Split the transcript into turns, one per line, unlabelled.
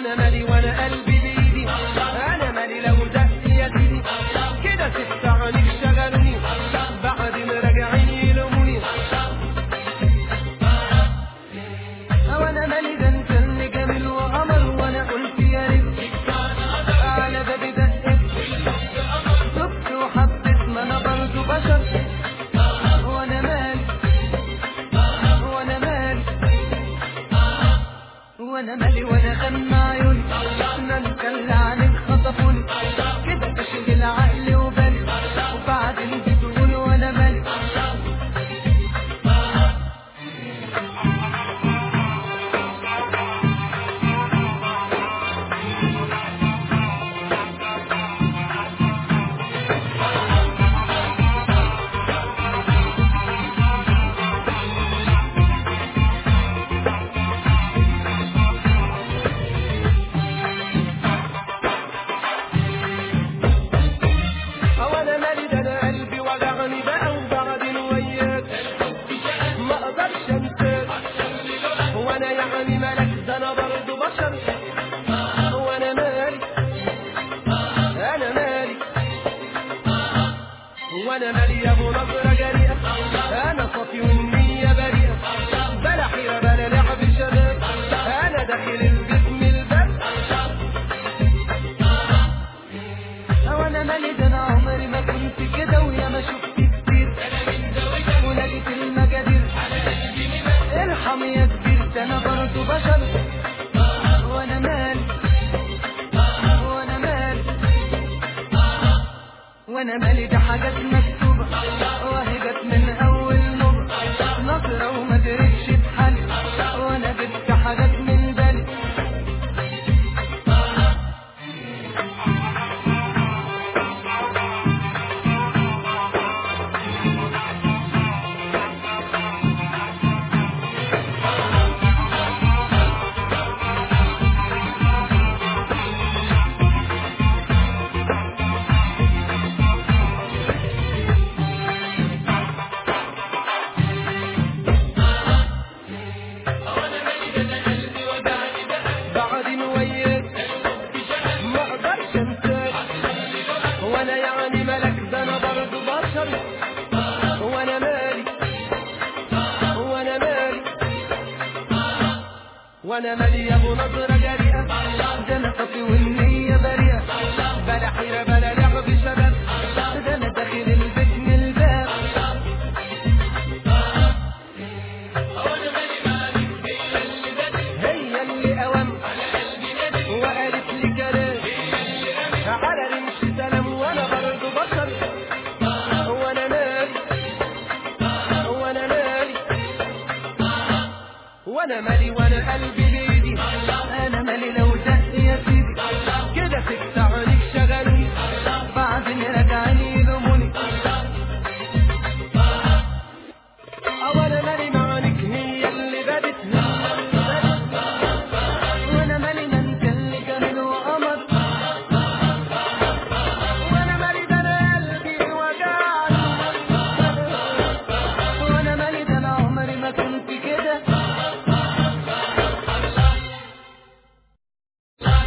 وانا مالي وانا قلبي بيدي انا مالي لو دقت يا سيدي كده ست عنيك شغلوني بعد ما راجعين يلوموني وانا مالي ده انت اللي جميل وقمر وانا قلت يا ريت على بابي دقت شفت وحبيت ما انا برضه بشر وانا مالي وانا مالي وانا مالي وانا غنى عيوني انا انت اللي عنك خطفوني كده تشغل عقلي وبالي وبعدين بتقول وانا مالي هو انا مالي ده انا قلبي وجعني بقى وبعدين وياك ما اقدرش انساك هو انا يعني ملك ده انا برضه بشر هو انا مالي انا مالي هو انا مالي يا ابو نظرة جريئة انا صافي والنية بريئة بلا حيرة بلا لعب شباب انا داخل البيت من الباب هو انا مالي ده انا عمري ما كنت كده ويا ما شفت كتير ولقيت المجادير ارحم يا كبير ده انا برضه بشر وانا مالي وانا مالي وانا مالي ده حاجات مكتوبة وهبت من اول نبرة نظرة وما درتش بحل وانا جبت حاجات من بالي بعدين وياك ما اقدرش انساك وانا يعني ملك ده انا برضه بشر وانا مالي وانا مالي وانا مالي يا ابو نظرة جريئة ده انا صافي والنية بريئة بلا حيرة بلا لعب شباب ده انا داخل البيت من الباب هي اللي قوام وقالت لي كلام على رمش سلام وانا برضه بشر وانا مالي وانا مالي وانا مالي وانا قلبي بيدي